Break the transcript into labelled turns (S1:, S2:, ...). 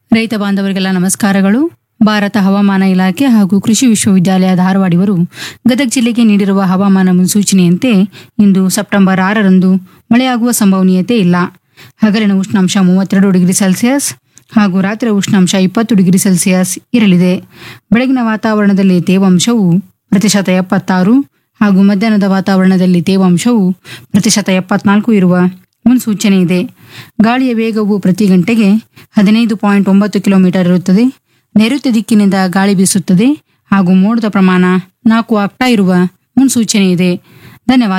S1: ರೈತ ಬಾಂಧವರಿಗೆಲ್ಲ ನಮಸ್ಕಾರಗಳು ಭಾರತ ಹವಾಮಾನ ಇಲಾಖೆ ಹಾಗೂ ಕೃಷಿ ವಿಶ್ವವಿದ್ಯಾಲಯ ಧಾರವಾಡ ಇವರು ಗದಗ ಜಿಲ್ಲೆಗೆ ನೀಡಿರುವ ಹವಾಮಾನ ಮುನ್ಸೂಚನೆಯಂತೆ ಇಂದು ಸೆಪ್ಟೆಂಬರ್ ಆರರಂದು ಮಳೆಯಾಗುವ ಸಂಭವನೀಯತೆ ಇಲ್ಲ ಹಗಲಿನ ಉಷ್ಣಾಂಶ ಮೂವತ್ತೆರಡು ಡಿಗ್ರಿ ಸೆಲ್ಸಿಯಸ್ ಹಾಗೂ ರಾತ್ರಿ ಉಷ್ಣಾಂಶ ಇಪ್ಪತ್ತು ಡಿಗ್ರಿ ಸೆಲ್ಸಿಯಸ್ ಇರಲಿದೆ ಬೆಳಗಿನ ವಾತಾವರಣದಲ್ಲಿ ತೇವಾಂಶವು ಪ್ರತಿಶತ ಎಪ್ಪತ್ತಾರು ಹಾಗೂ ಮಧ್ಯಾಹ್ನದ ವಾತಾವರಣದಲ್ಲಿ ತೇವಾಂಶವು ಪ್ರತಿಶತ ಎಪ್ಪತ್ನಾಲ್ಕು ಇರುವ ಮುನ್ಸೂಚನೆ ಇದೆ ಗಾಳಿಯ ವೇಗವು ಪ್ರತಿ ಗಂಟೆಗೆ ಹದಿನೈದು ಪಾಯಿಂಟ್ ಒಂಬತ್ತು ಕಿಲೋಮೀಟರ್ ಇರುತ್ತದೆ ನೈಋತ್ಯ ದಿಕ್ಕಿನಿಂದ ಗಾಳಿ ಬೀಸುತ್ತದೆ ಹಾಗೂ ಮೋಡದ ಪ್ರಮಾಣ ನಾಲ್ಕು ಆಗ್ತಾ ಇರುವ ಮುನ್ಸೂಚನೆ ಇದೆ ಧನ್ಯವಾದ